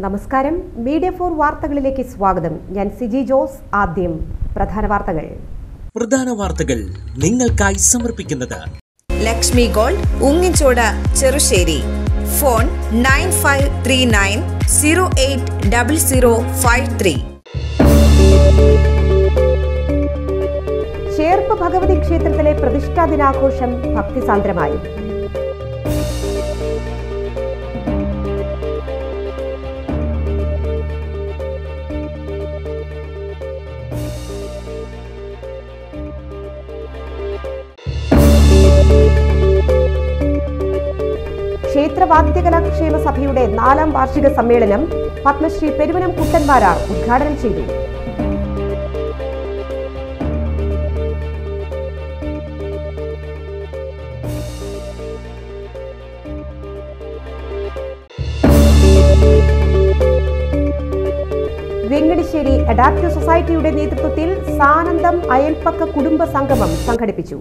നമസ്കാരം media for വാർത്തകളിലേക്ക് സ്വാഗതം ഞാൻ സിജി ജോസ് ആദ്യം പ്രധാന വാർത്തകൾ പ്രധാന വാർത്തകൾ നിങ്ങൾക്കായി സമർപ്പിക്കുന്നത് Lakshmi gold ഉങ്ങിച്ചോട് Cherussery phone nine five three nine zero eight double zero five three Cherpu Bhagavathi ക്ഷേത്രത്തിലെ പ്രതിഷ്ഠാ ദിനാഘോഷം ഭക്തിസാന്ദ്രമായി ക്ഷേത്രവാദ്യകലാക്ഷേമ സഭയുടെ നാലാം വാർഷിക സമ്മേളനം പത്മശ്രീ പെരുവനം കുട്ടന്മാരാർ ഉദ്ഘാടനം ചെയ്തു വെങ്ങടിശ്ശേരി അഡാപ്റ്റീവ് സൊസൈറ്റിയുടെ നേതൃത്വത്തിൽ സാനന്ദം അയൽപ്പക്ക കുടുംബ സംഗമം സംഘടിപ്പിച്ചു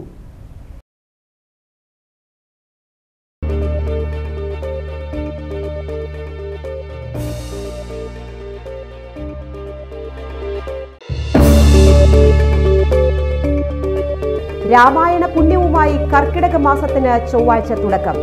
രാമായണ പുണ്യവുമായി കർക്കിടക മാസത്തിന് ചൊവ്വാഴ്ച തുടക്കം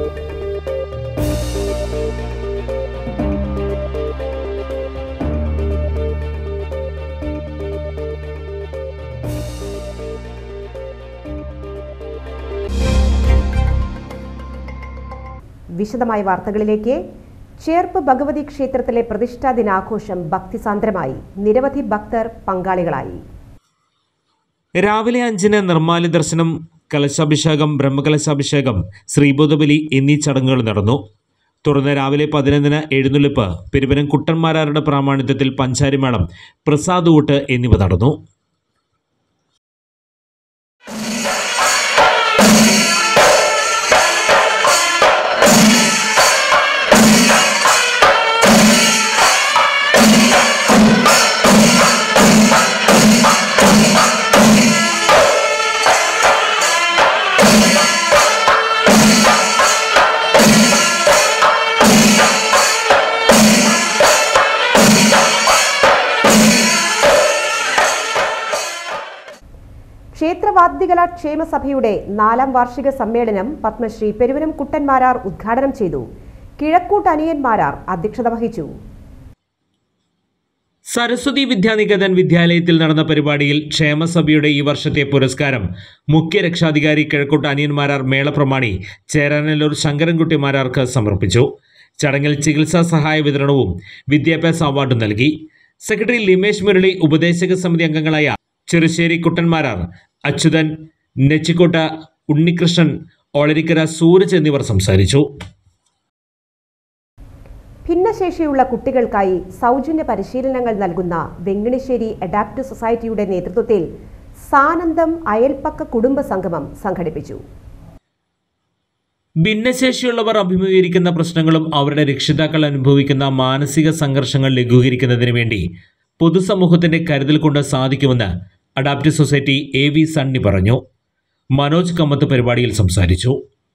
വിശദമായ വാർത്തകളിലേക്ക് ചേർപ്പ് ഭഗവതി ക്ഷേത്രത്തിലെ പ്രതിഷ്ഠാ ദിനാഘോഷം ഭക്തിസാന്ദ്രമായി നിരവധി ഭക്തർ പങ്കാളികളായി രാവിലെ അഞ്ചിന് നിർമ്മാല്യ ദർശനം കലശാഭിഷേകം ബ്രഹ്മകലശാഭിഷേകം ശ്രീബോധബലി എന്നീ ചടങ്ങുകൾ നടന്നു തുടർന്ന് രാവിലെ പതിനൊന്നിന് എഴുന്നള്ളിപ്പ് പെരുവനം കുട്ടന്മാരാരുടെ പ്രാമാണിത്വത്തിൽ പഞ്ചാരിമേളം പ്രസാദ് ഊട്ട് എന്നിവ നടന്നു ക്ഷേത്രവാദ്യകലാ ക്ഷേമ സഭയുടെ നാലാം വാർഷിക സമ്മേളനം പത്മശ്രീ പെരുവനം കുട്ടന്മാരാർ ഉദ്ഘാടനം ചെയ്തു കിഴക്കൂട്ട് അനിയന്മാരാർ അധ്യക്ഷത വഹിച്ചു സരസ്വതി വിദ്യാനികേതൻ വിദ്യാലയത്തിൽ നടന്ന പരിപാടിയിൽ ക്ഷേമസഭയുടെ ഈ വർഷത്തെ പുരസ്കാരം മുഖ്യ രക്ഷാധികാരി കിഴക്കോട്ട് അനിയന്മാരാർ മേളപ്രമാണി ചേരാനല്ലൂർ ശങ്കരൻകുട്ടിമാരാർക്ക് സമർപ്പിച്ചു ചടങ്ങിൽ ചികിത്സാ സഹായ വിതരണവും വിദ്യാഭ്യാസ അവാർഡും നൽകി സെക്രട്ടറി ലിമേഷ് മുരളി ഉപദേശക സമിതി അംഗങ്ങളായ ചെറുശ്ശേരി കുട്ടന്മാരാർ അച്യുതൻ നെച്ചിക്കോട്ട ഉണ്ണികൃഷ്ണൻ ഓളരിക്കര സൂരജ് എന്നിവർ സംസാരിച്ചു ഭിന്നശേഷിയുള്ള കുട്ടികൾക്കായി സൗജന്യ പരിശീലനങ്ങൾ നൽകുന്ന വെങ്ങണിശ്ശേരി അഡാപ്റ്റീവ് സൊസൈറ്റിയുടെ നേതൃത്വത്തിൽ സാനന്ദം അയൽപ്പക്ക കുടുംബ സംഗമം സംഘടിപ്പിച്ചു ഭിന്നശേഷിയുള്ളവർ അഭിമുഖീകരിക്കുന്ന പ്രശ്നങ്ങളും അവരുടെ രക്ഷിതാക്കൾ അനുഭവിക്കുന്ന മാനസിക സംഘർഷങ്ങൾ ലഘൂകരിക്കുന്നതിന് വേണ്ടി പൊതുസമൂഹത്തിന്റെ കരുതൽ കൊണ്ട് സാധിക്കുമെന്ന് adaptive society A V Sunny പറഞ്ഞു മനോജ് കമ്മത്ത് പരിപാടിയിൽ സംസാരിച്ചു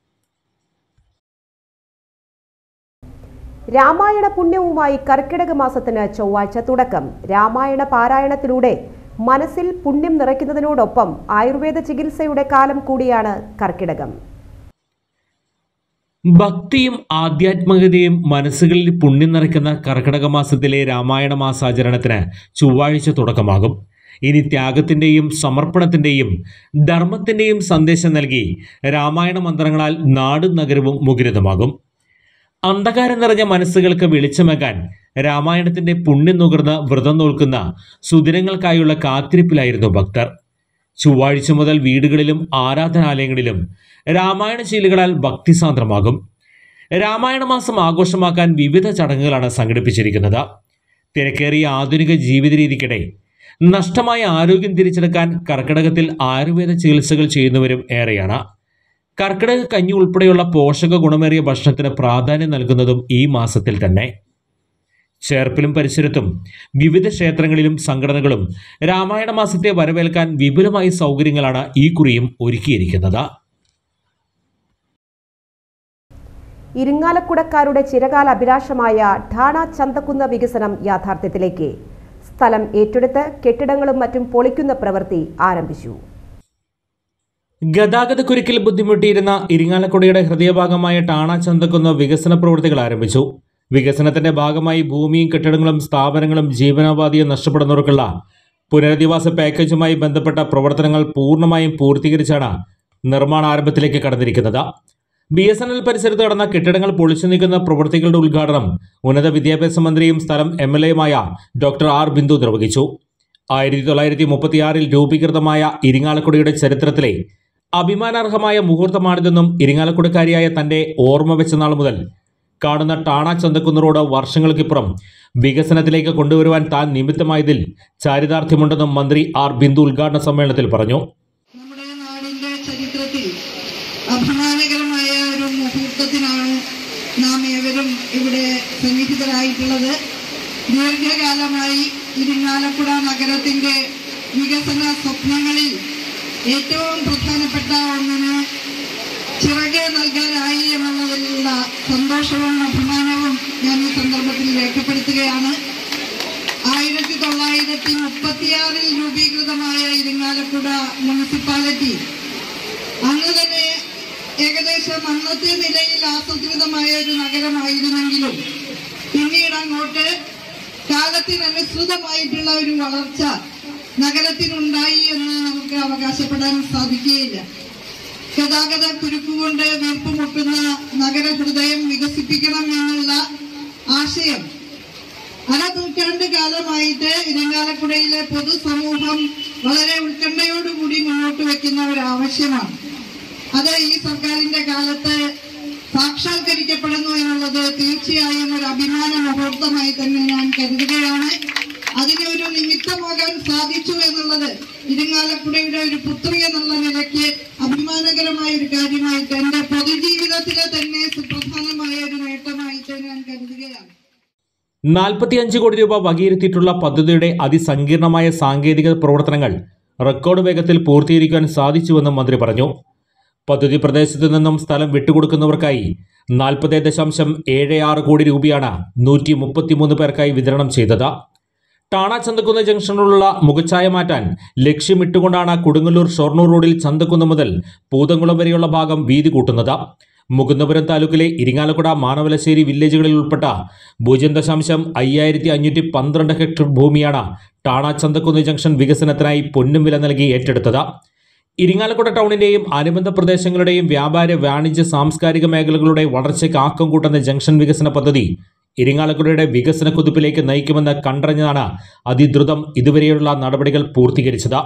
രാമായണ പുണ്യവുമായി കർക്കിടക മാസത്തിന് ചൊവ്വാഴ്ച തുടക്കം രാമായണ പാരായണത്തിലൂടെ മനസ്സിൽ പുണ്യം നിറയ്ക്കുന്നതിനോടൊപ്പം ആയുർവേദ ചികിത്സയുടെ കാലം കൂടിയാണ് കർക്കിടകം ഭക്തിയും ആധ്യാത്മികതയും മനസ്സുകളിൽ പുണ്യം നിറയ്ക്കുന്ന കർക്കിടക മാസത്തിലെ രാമായണ മാസാചരണത്തിന് ചൊവ്വാഴ്ച തുടക്കമാകും ഇനി ത്യാഗത്തിൻ്റെയും സമർപ്പണത്തിൻ്റെയും ധർമ്മത്തിൻ്റെയും സന്ദേശം നൽകി രാമായണ മന്ത്രങ്ങളാൽ നാടും നഗരവും മുഖരിതമാകും അന്ധകാരം നിറഞ്ഞ മനസ്സുകൾക്ക് വെളിച്ചമേകാൻ രാമായണത്തിന്റെ പുണ്യം നുകർന്ന് വ്രതം നോൽക്കുന്ന സുദിനങ്ങൾക്കായുള്ള കാത്തിരിപ്പിലായിരുന്നു ഭക്തർ ചൊവ്വാഴ്ച മുതൽ വീടുകളിലും ആരാധനാലയങ്ങളിലും രാമായണ ശീലുകളാൽ ഭക്തിസാന്ദ്രമാകും രാമായണ മാസം ആഘോഷമാക്കാൻ വിവിധ ചടങ്ങുകളാണ് സംഘടിപ്പിച്ചിരിക്കുന്നത് തിരക്കേറിയ ആധുനിക ജീവിത രീതിക്കിടെ നഷ്ടമായ ആരോഗ്യം തിരിച്ചെടുക്കാൻ കർക്കിടകത്തിൽ ആയുർവേദ ചികിത്സകൾ ചെയ്യുന്നവരും ഏറെയാണ് കർക്കിടക കഞ്ഞി ഉൾപ്പെടെയുള്ള പോഷക ഗുണമേറിയ ഭക്ഷണത്തിന് പ്രാധാന്യം നൽകുന്നതും ഈ മാസത്തിൽ തന്നെ ചേർപ്പിലും പരിസരത്തും വിവിധ ക്ഷേത്രങ്ങളിലും സംഘടനകളും രാമായണ മാസത്തെ വരവേൽക്കാൻ വിപുലമായ സൗകര്യങ്ങളാണ് ഈ കുറിയും ഒരുക്കിയിരിക്കുന്നത് ഇരിങ്ങാലക്കുടക്കാരുടെ ചിരകാല അഭിലാഷമായ ഠാണ ചന്തക്കുന്ന് വികസനം യാഥാർത്ഥ്യത്തിലേക്ക് സ്ഥലം ഏറ്റെടുത്ത് കെട്ടിടങ്ങളും മറ്റും പൊളിക്കുന്ന പ്രവൃത്തി ആരംഭിച്ചു ഗതാഗതക്കുരുക്കിൽ ബുദ്ധിമുട്ടിയിരുന്ന ഇരിങ്ങാലക്കുടയുടെ ഹൃദയഭാഗമായ ടാണ ചന്തക്കുന്ന് വികസന പ്രവൃത്തികൾ ആരംഭിച്ചു വികസനത്തിന്റെ ഭാഗമായി ഭൂമിയും കെട്ടിടങ്ങളും സ്ഥാപനങ്ങളും ജീവനോപാധിയും നഷ്ടപ്പെടുന്നവർക്കുള്ള പുനരധിവാസ പാക്കേജുമായി ബന്ധപ്പെട്ട പ്രവർത്തനങ്ങൾ പൂർണ്ണമായും പൂർത്തീകരിച്ചാണ് നിർമ്മാണ ആരംഭത്തിലേക്ക് കടന്നിരിക്കുന്നത് ബി എസ് എൻ എൽ പരിസരത്ത് നടന്ന കെട്ടിടങ്ങൾ പൊളിച്ചു നീക്കുന്ന പ്രവൃത്തികളുടെ ഉദ്ഘാടനം ഉന്നത വിദ്യാഭ്യാസ മന്ത്രിയും സ്ഥലം എം എൽ എയുമായ ഡോക്ടർ ആർ ബിന്ദു നിർവഹിച്ചു ആയിരത്തി തൊള്ളായിരത്തി മുപ്പത്തിയാറിൽ രൂപീകൃതമായ ഇരിങ്ങാലക്കുടയുടെ ചരിത്രത്തിലെ അഭിമാനാർഹമായ മുഹൂർത്തമാണിതെന്നും ഇരിങ്ങാലക്കുടക്കാരിയായ തന്റെ ഓർമ്മ വെച്ച നാൾ മുതൽ കാണുന്ന ടാണ ചന്തക്കുന്ന് റോഡ് വർഷങ്ങൾക്കിപ്പുറം വികസനത്തിലേക്ക് കൊണ്ടുവരുവാൻ താൻ നിമിത്തമായതിൽ ചാരിതാർത്ഥ്യമുണ്ടെന്നും മന്ത്രി ആർ ബിന്ദു ഉദ്ഘാടന സമ്മേളനത്തിൽ പറഞ്ഞു നമ്മുടെ നാടിന്റെ ചരിത്രത്തിൽ അഭിമാനകരമായ ഒരു മുഹൂർത്തത്തിനാണ് നാം ഏവരും ഇവിടെ സന്നിഹിതരായിട്ടുള്ളത് ദീർഘകാലമായി ഇരിങ്ങാലക്കുട നഗരത്തിന്റെ വികസന സ്വപ്നങ്ങളിൽ ഏറ്റവും പ്രധാനപ്പെട്ട ഒന്നിന് ചിറക് നൽകാനായി എന്നുള്ളതിലുള്ള സന്തോഷവും അഭിമാനവും ഞാൻ ഈ സന്ദർഭത്തിൽ രേഖപ്പെടുത്തുകയാണ് ആയിരത്തി തൊള്ളായിരത്തി മുപ്പത്തിയാറിൽ രൂപീകൃതമായ ഇരിങ്ങാലക്കുട മുനിസിപ്പാലിറ്റി അന്ന് തന്നെ ഏകദേശം അന്നത്തെ നിലയിൽ ആസൂത്രിതമായ ഒരു നഗരമായിരുന്നെങ്കിലും പിന്നീട് അങ്ങോട്ട് കാലത്തിനനുസൃതമായിട്ടുള്ള ഒരു വളർച്ച നഗരത്തിനുണ്ടായി എന്ന് നമുക്ക് അവകാശപ്പെടാൻ സാധിക്കുകയില്ല ഗതാഗത കുരുക്കുകൊണ്ട് വീർപ്പുമുട്ടുന്ന നഗരഹൃദയം വികസിപ്പിക്കണം എന്നുള്ള ആശയം അര നൂറ്റാണ്ട് കാലമായിട്ട് ഇരങ്ങാലക്കുടയിലെ പൊതുസമൂഹം വളരെ ഉത്കണ്ഠയോടുകൂടി മുന്നോട്ട് വെക്കുന്ന ഒരു ആവശ്യമാണ് അത് ഈ സർക്കാരിന്റെ കാലത്ത് സാക്ഷാത്കരിക്കപ്പെടുന്നു എന്നുള്ളത് തീർച്ചയായും ഒരു അഭിമാന മുഹൂർത്തമായി തന്നെ ഞാൻ കരുതുകയാണ് അതിന് ഒരു നിമിത്തമാകാൻ സാധിച്ചു എന്നുള്ളത് ഇരിങ്ങാലക്കുടയുടെ ഒരു പുത്രി എന്നുള്ള നിലയ്ക്ക് അഭിമാനകരമായ ഒരു കാര്യമായിട്ട് എന്റെ പൊതുജീവിതത്തിലെ തന്നെ സുപ്രധാനമായ ഒരു നേട്ടമായിട്ട് ഞാൻ കരുതുകയാണ് നാൽപ്പത്തിയഞ്ച് കോടി രൂപ വകയിരുത്തിയിട്ടുള്ള പദ്ധതിയുടെ അതിസങ്കീർണമായ സാങ്കേതിക പ്രവർത്തനങ്ങൾ റെക്കോർഡ് വേഗത്തിൽ പൂർത്തീകരിക്കാൻ സാധിച്ചുവെന്നും മന്ത്രി പറഞ്ഞു പദ്ധതി പ്രദേശത്തു നിന്നും സ്ഥലം വിട്ടുകൊടുക്കുന്നവർക്കായി നാൽപ്പത് ദശാംശം ഏഴ് ആറ് കോടി രൂപയാണ് നൂറ്റി മുപ്പത്തിമൂന്ന് പേർക്കായി വിതരണം ചെയ്തത് ടാണ ചന്തക്കുന്ന് ജംഗ്ഷനിലുള്ള മുഖച്ഛായ മാറ്റാൻ ലക്ഷ്യമിട്ടുകൊണ്ടാണ് കൊടുങ്ങല്ലൂർ ഷൊർണൂർ റോഡിൽ ചന്തക്കുന്ന് മുതൽ പൂതംകുളം വരെയുള്ള ഭാഗം വീതി കൂട്ടുന്നത് മുകുന്ദപുരം താലൂക്കിലെ ഇരിങ്ങാലക്കുട മാനവലശ്ശേരി വില്ലേജുകളിൽ ഉൾപ്പെട്ട പൂജ്യം ദശാംശം അയ്യായിരത്തി അഞ്ഞൂറ്റി പന്ത്രണ്ട് ഹെക്ടർ ഭൂമിയാണ് ടാണ ചന്തക്കുന്ന് ജംഗ്ഷൻ വികസനത്തിനായി പൊന്നും വില നൽകി ഏറ്റെടുത്തത് ഇരിങ്ങാലക്കുട ടൗണിന്റെയും അനുബന്ധ പ്രദേശങ്ങളുടെയും വ്യാപാര വാണിജ്യ സാംസ്കാരിക മേഖലകളുടെ വളർച്ചയ്ക്ക് ആക്കം കൂട്ടുന്ന ജംഗ്ഷൻ വികസന പദ്ധതി ഇരിങ്ങാലക്കുടയുടെ വികസന കുതിപ്പിലേക്ക് നയിക്കുമെന്ന് കണ്ടറിഞ്ഞതാണ് അതിദ്രുതം ഇതുവരെയുള്ള നടപടികൾ പൂർത്തീകരിച്ചത്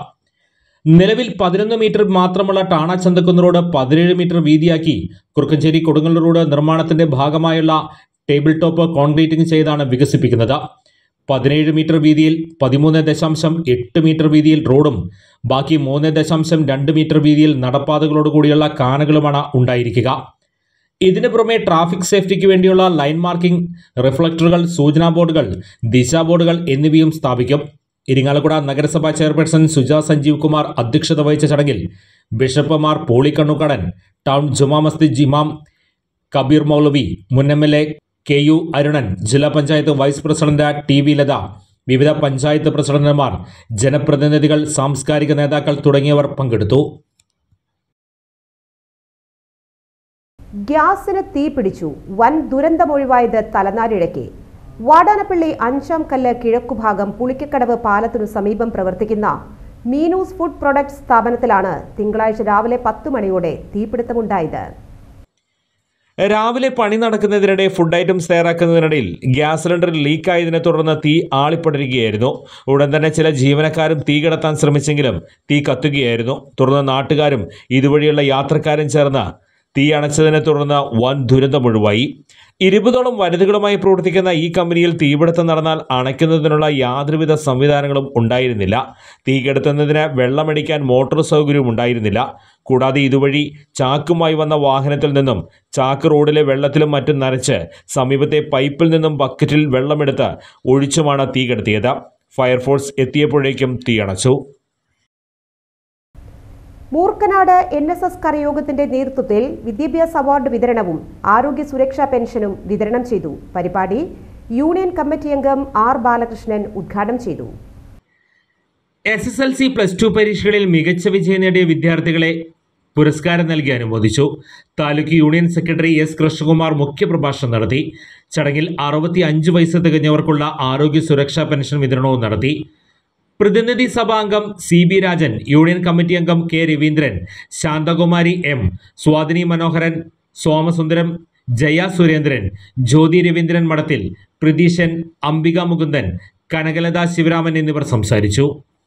നിലവിൽ പതിനൊന്ന് മീറ്റർ മാത്രമുള്ള ടാണ ചന്തക്കുന്ന് റോഡ് പതിനേഴ് മീറ്റർ വീതിയാക്കി കുറുക്കഞ്ചേരി കൊടുങ്ങല്ലൂർ റോഡ് നിർമ്മാണത്തിന്റെ ഭാഗമായുള്ള ടേബിൾ ടോപ്പ് കോൺക്രീറ്റിംഗ് ചെയ്താണ് വികസിപ്പിക്കുന്നത് പതിനേഴ് മീറ്റർ വീതിയിൽ പതിമൂന്ന് ദശാംശം എട്ട് മീറ്റർ വീതിയിൽ റോഡും ബാക്കി മൂന്ന് ദശാംശം രണ്ട് മീറ്റർ വീതിയിൽ നടപ്പാതകളോടുകൂടിയുള്ള കാനകളുമാണ് ഉണ്ടായിരിക്കുക ഇതിനു പുറമെ ട്രാഫിക് സേഫ്റ്റിക്ക് വേണ്ടിയുള്ള ലൈൻ മാർക്കിംഗ് റിഫ്ലക്ടറുകൾ സൂചനാ ബോർഡുകൾ ദിശാ ബോർഡുകൾ എന്നിവയും സ്ഥാപിക്കും ഇരിങ്ങാലക്കുട നഗരസഭാ ചെയർപേഴ്സൺ സുജാ സഞ്ജീവ് കുമാർ അധ്യക്ഷത വഹിച്ച ചടങ്ങിൽ ബിഷപ്പുമാർ പോളി കണ്ണുകടൻ ടൗൺ ജുമാ മസ്ജിദ് ഇമാം കബീർ മൗലവി മുൻ M L A K U Arunan ജില്ലാ panchayat vice president T V Latha വിവിധ പഞ്ചായത്ത് പ്രസിഡന്റുമാർ ജനപ്രതിനിധികൾ സാംസ്കാരിക നേതാക്കൾ തുടങ്ങിയവർ പങ്കെടുത്തു ഗ്യാസിന് തീ പിടിച്ചു വൻ ദുരന്തമൊഴിവായത് തലനാരിഴയ്ക്ക് വാടാനപ്പള്ളി അഞ്ചാം കല്ല് കിഴക്കുഭാഗം പുളിക്കക്കടവ് പാലത്തിനു സമീപം പ്രവർത്തിക്കുന്ന മീനൂസ് ഫുഡ് പ്രൊഡക്ട്സ് സ്ഥാപനത്തിലാണ് തിങ്കളാഴ്ച രാവിലെ പത്ത് മണിയോടെ തീപിടുത്തമുണ്ടായത് രാവിലെ പണി നടക്കുന്നതിനിടെ ഫുഡ് ഐറ്റംസ് തയ്യാറാക്കുന്നതിനിടയിൽ ഗ്യാസ് സിലിണ്ടർ ലീക്കായതിനെ തുടർന്ന് തീ ആളിപ്പടരുകയായിരുന്നു ഉടൻ തന്നെ ചില ജീവനക്കാരും തീ കടത്താൻ ശ്രമിച്ചെങ്കിലും തീ കത്തുകയായിരുന്നു തുടർന്ന് നാട്ടുകാരും ഇതുവഴിയുള്ള യാത്രക്കാരും ചേർന്ന് തീ അണച്ചതിനെ തുടർന്ന് വൻ ദുരന്തമൊഴിവായി ഇരുപതോളം വനിതകളുമായി പ്രവർത്തിക്കുന്ന ഈ കമ്പനിയിൽ തീപിടുത്തം നടന്നാൽ അണയ്ക്കുന്നതിനുള്ള യാതൊരുവിധ സംവിധാനങ്ങളും ഉണ്ടായിരുന്നില്ല തീ കെടുത്തുന്നതിന് വെള്ളമടിക്കാൻ മോട്ടോർ സൗകര്യവും ഉണ്ടായിരുന്നില്ല കൂടാതെ ഇതുവഴി ചാക്കുമായി വന്ന വാഹനത്തിൽ നിന്നും ചാക്ക് റോഡിലെ വെള്ളത്തിലും മറ്റും നനച്ച് സമീപത്തെ പൈപ്പിൽ നിന്നും ബക്കറ്റിൽ വെള്ളമെടുത്ത് ഒഴിച്ചുമാണ് തീ കെടുത്തിയത് ഫയർഫോഴ്സ് എത്തിയപ്പോഴേക്കും തീ അണച്ചു മൂർക്കനാട് എൻ എസ് എസ് കരയോഗത്തിന്റെ നേതൃത്വത്തിൽ വിദ്യാഭ്യാസ അവാർഡ് വിതരണവും ആരോഗ്യ സുരക്ഷാ പെൻഷനും വിതരണം ചെയ്തു പരിപാടി യൂണിയൻ കമ്മിറ്റി അംഗം ആർ ബാലകൃഷ്ണൻ ഉദ്ഘാടനം ചെയ്തു S S L C plus two പരീക്ഷകളിൽ മികച്ച വിജയം നേടിയ വിദ്യാർത്ഥികളെ പുരസ്കാരം നൽകി അനുമോദിച്ചു taluk union secretary S Krishnakumar മുഖ്യപ്രഭാഷണം നടത്തി ചടങ്ങിൽ അറുപത്തി അഞ്ച് വയസ്സ് തികഞ്ഞവർക്കുള്ള ആരോഗ്യ സുരക്ഷാ പെൻഷൻ വിതരണവും നടത്തി പ്രതിനിധി സഭാംഗം C B Rajan union committee അംഗം കെ രവീന്ദ്രൻ ശാന്തകുമാരി എം സ്വാതിനി മനോഹരൻ സോമസുന്ദരം ജയ സുരേന്ദ്രൻ ജ്യോതി രവീന്ദ്രൻ മഠത്തിൽ പ്രതീശൻ അംബിക മുകുന്ദൻ കനകലത ശിവരാമൻ എന്നിവർ സംസാരിച്ചു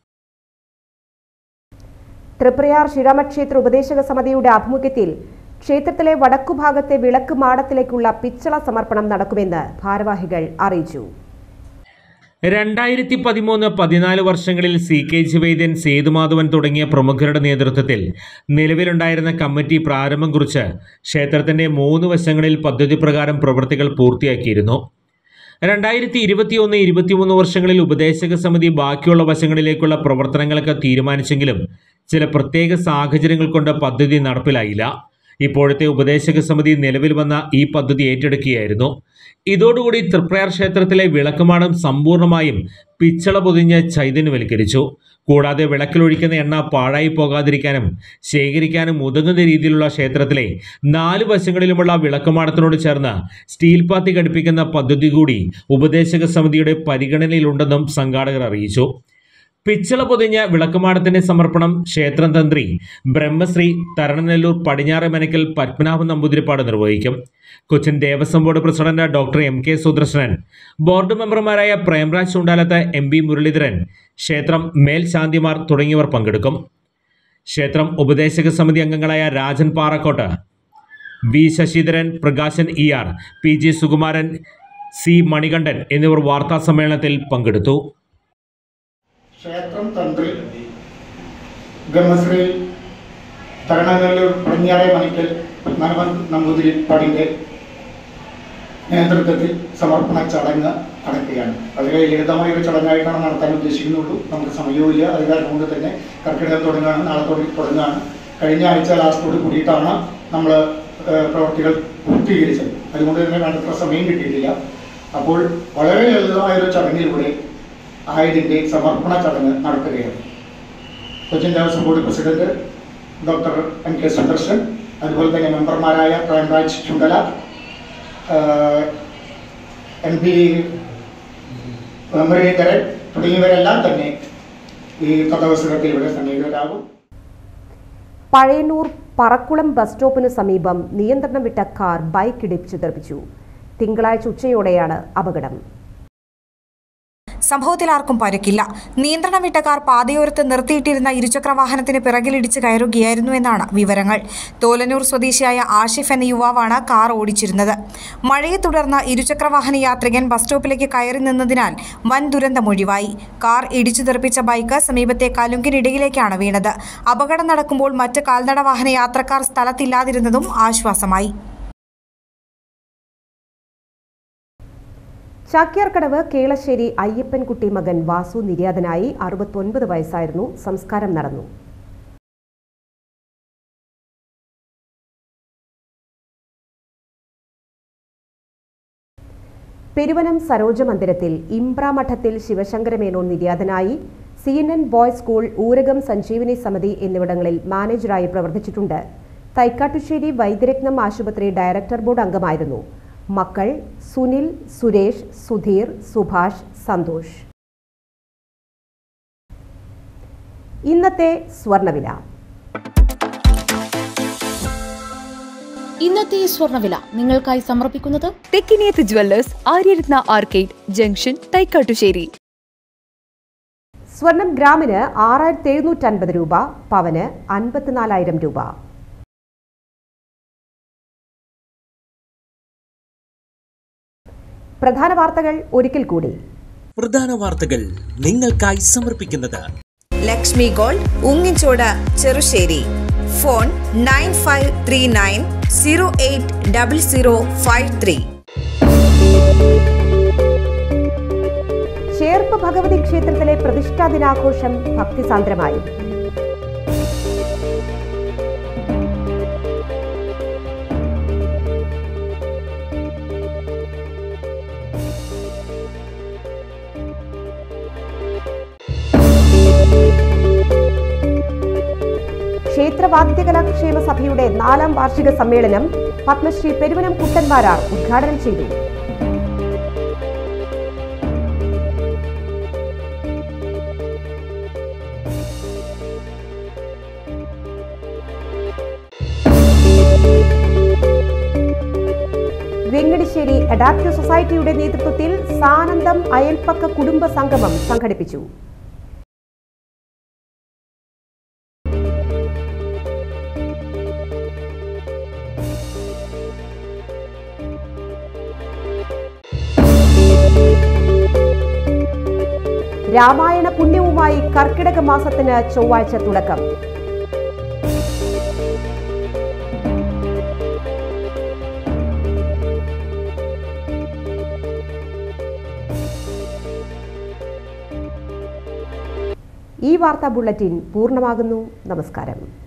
തൃപ്രയാർ ശ്രീരാമക്ഷേത്ര ഉപദേശക സമിതിയുടെ ആഭിമുഖ്യത്തിൽ ക്ഷേത്രത്തിലെ വടക്കുഭാഗത്തെ വിളക്ക് മാടത്തിലേക്കുള്ള പിച്ചള സമർപ്പണം നടക്കുമെന്ന് ഭാരവാഹികൾ അറിയിച്ചു രണ്ടായിരത്തി പതിമൂന്ന് പതിനാല് വർഷങ്ങളിൽ സി കെ ജി വൈദ്യൻ സേതുമാധവൻ തുടങ്ങിയ പ്രമുഖരുടെ നേതൃത്വത്തിൽ നിലവിലുണ്ടായിരുന്ന കമ്മിറ്റി പ്രാരംഭം കുറിച്ച് ക്ഷേത്രത്തിന്റെ മൂന്ന് വശങ്ങളിൽ പദ്ധതി പ്രകാരം പ്രവൃത്തികൾ പൂർത്തിയാക്കിയിരുന്നു രണ്ടായിരത്തി ഇരുപത്തിയൊന്ന് ഇരുപത്തിമൂന്ന് വർഷങ്ങളിൽ ഉപദേശക സമിതി ബാക്കിയുള്ള വശങ്ങളിലേക്കുള്ള പ്രവർത്തനങ്ങളൊക്കെ തീരുമാനിച്ചെങ്കിലും ചില പ്രത്യേക സാഹചര്യങ്ങൾ കൊണ്ട് പദ്ധതി നടപ്പിലായില്ല ഇപ്പോഴത്തെ ഉപദേശക സമിതി നിലവിൽ വന്ന ഈ പദ്ധതി ഏറ്റെടുക്കുകയായിരുന്നു ഇതോടുകൂടി തൃപ്രയാർ ക്ഷേത്രത്തിലെ വിളക്കുമാടം സമ്പൂർണ്ണമായും പിച്ചള പൊതിഞ്ഞ് ചൈതന്യവൽക്കരിച്ചു കൂടാതെ വിളക്കിലൊഴിക്കുന്ന എണ്ണ പാഴായി പോകാതിരിക്കാനും ശേഖരിക്കാനും ഉതകുന്ന രീതിയിലുള്ള ക്ഷേത്രത്തിലെ നാല് വശങ്ങളിലുമുള്ള വിളക്കുമാടത്തിനോട് ചേർന്ന് സ്റ്റീൽ പാത്തി ഘടിപ്പിക്കുന്ന പദ്ധതി കൂടി ഉപദേശക സമിതിയുടെ പരിഗണനയിലുണ്ടെന്നും സംഘാടകർ അറിയിച്ചു പിച്ചള പൊതിഞ്ഞ വിളക്കുമാടത്തിന്റെ സമർപ്പണം ക്ഷേത്രം തന്ത്രി ബ്രഹ്മശ്രീ തരണനെല്ലൂർ പടിഞ്ഞാറ് മനക്കൽ പത്മനാഭൻ നമ്പൂതിരിപ്പാട് നിർവഹിക്കും Cochin Devaswom board president doctor M K Sudarshanan board മെമ്പർമാരായ പ്രേംരാജ് ചൂണ്ടാലത്ത് എം പി മുരളീധരൻ ക്ഷേത്രം മേൽശാന്തിമാർ തുടങ്ങിയവർ പങ്കെടുക്കും ക്ഷേത്രം ഉപദേശക സമിതി അംഗങ്ങളായ Rajan Parakkott V Sasidharan Prakashan E R P G Sukumaran C Manikandan എന്നിവർ വാർത്താ സമ്മേളനത്തിൽ പങ്കെടുത്തു ക്ഷേത്രം തന്ത്രി ബ്രഹ്മശ്രീ തരണനെല്ലൂർ പടിഞ്ഞാറേ മണിക്കൽ പത്മനാഭൻ നമ്പൂതിരിപ്പാടിൻ്റെ നേതൃത്വത്തിൽ സമർപ്പണ ചടങ്ങ് നടക്കുകയാണ് വളരെ ലളിതമായ ഒരു ചടങ്ങായിട്ടാണ് നടത്താൻ ഉദ്ദേശിക്കുന്നുള്ളൂ നമുക്ക് സമയവുമില്ല അത് കാരണം കൊണ്ട് തന്നെ കർക്കിടകം തുടങ്ങുകയാണ് നാളെ തുടങ്ങി തുടങ്ങുകയാണ് കഴിഞ്ഞ ആഴ്ച ലാസ്റ്റോട് കൂടിയിട്ടാണ് നമ്മൾ പ്രവർത്തികൾ പൂർത്തീകരിച്ചത് അതുകൊണ്ട് തന്നെ വേണ്ടത്ര സമയം കിട്ടിയിട്ടില്ല അപ്പോൾ വളരെ ലളിതമായ ഒരു ചടങ്ങിലൂടെ ആയതിൻ്റെ സമർപ്പണ ചടങ്ങ് നടത്തുകയാണ് Cochin Devaswom board president doctor M K Sudarshan അതുപോലെ തന്നെ മെമ്പർമാരായ പ്രേംരാജ് ചുണ്ടല എം പി മുരളീധരൻ തുടങ്ങിയവരെല്ലാം തന്നെ ഈ കഥാവസരത്തിൽ ഇവിടെ സന്നിഹിതരാകും പഴയന്നൂർ പറക്കുളം ബസ് സ്റ്റോപ്പിന് സമീപം നിയന്ത്രണം വിട്ട കാർ ബൈക്ക് ഇടിച്ചു തെറിപ്പിച്ചു തിങ്കളാഴ്ച ഉച്ചയോടെയാണ് അപകടം സംഭവത്തിൽ ആർക്കും പരിക്കില്ല നിയന്ത്രണം വിട്ട കാർ പാതയോരത്ത് നിർത്തിയിട്ടിരുന്ന ഇരുചക്ര വാഹനത്തിന് പിറകിലിടിച്ച് കയറുകയായിരുന്നു എന്നാണ് വിവരങ്ങൾ തോലനൂർ സ്വദേശിയായ ആഷിഫ് എന്ന യുവാവാണ് കാർ ഓടിച്ചിരുന്നത് മഴയെ തുടർന്ന് ഇരുചക്ര വാഹന യാത്രികൻ ബസ് സ്റ്റോപ്പിലേക്ക് കയറി നിന്നതിനാൽ വൻ ദുരന്തമൊഴിവായി കാർ ഇടിച്ചു തെറിപ്പിച്ച ബൈക്ക് സമീപത്തെ കലുങ്കിനിടയിലേക്കാണ് വീണത് അപകടം നടക്കുമ്പോൾ മറ്റ് കാൽനട വാഹന യാത്രക്കാർ സ്ഥലത്തില്ലാതിരുന്നതും ആശ്വാസമായി ചാക്യാർക്കടവ് കേളശ്ശേരി അയ്യപ്പൻകുട്ടി മകൻ വാസു നിര്യാതനായി അറുപത്തൊൻപത് വയസ്സായിരുന്നു സംസ്കാരം നടന്നു പെരുവനം സരോജ മന്ദിരത്തിൽ ഇമ്പ്രാമഠത്തിൽ ശിവശങ്കരമേനോൻ നിര്യാതനായി C N N boys school Oorakam Sanjeevani സമിതി എന്നിവിടങ്ങളിൽ മാനേജറായി പ്രവർത്തിച്ചിട്ടുണ്ട് തൈക്കാട്ടുശ്ശേരി വൈദ്യരത്നം ആശുപത്രി ഡയറക്ടർ ബോർഡ് അംഗമായിരുന്നു മക്കൾ സുനിൽ സുരേഷ് സുധീർ സുഭാഷ് സന്തോഷ് ഇന്നത്തെ സ്വർണവില ഇന്നത്തെ സ്വർണ്ണവില നിങ്ങൾക്കായി സമർപ്പിക്കുന്നത് Thekkiniyath jewellers Aryarathna arcade junction Thaikattussery സ്വർണം ഗ്രാമിന് ആറായിരത്തി എഴുന്നൂറ്റി അൻപത് രൂപ പവന് അൻപത്തിനാലായിരം രൂപ പ്രധാന വാർത്തകൾ ഒരിക്കൽ കൂടി പ്രധാന വാർത്തകൾ നിങ്ങൾക്കായി സമർപ്പിക്കുന്നത് Lakshmi gold ഉങ്ങിച്ചോട് Cherussery phone nine five three nine zero eight double zero five three Cherpu Bhagavathi ക്ഷേത്രത്തിലെ പ്രതിഷ്ഠാ ദിനാഘോഷം ഭക്തിസാന്ദ്രമായി ക്ഷേത്രവാദ്യകലാക്ഷേമ സഭയുടെ നാലാം വാർഷിക സമ്മേളനം പത്മശ്രീ പെരുവനം കുട്ടൻമാരാർ ഉദ്ഘാടനം ചെയ്തു വെങ്ങടിശ്ശേരി അഡാപ്റ്റീവ് സൊസൈറ്റിയുടെ നേതൃത്വത്തിൽ സാനന്ദം അയൽപ്പക്ക കുടുംബ സംഗമം സംഘടിപ്പിച്ചു രാമായണ പുണ്യവുമായി കർക്കിടക മാസത്തിന് ചൊവ്വാഴ്ച തുടക്കം ഈ വാർത്താ ബുള്ളറ്റിൻ പൂർണ്ണമാകുന്നു നമസ്കാരം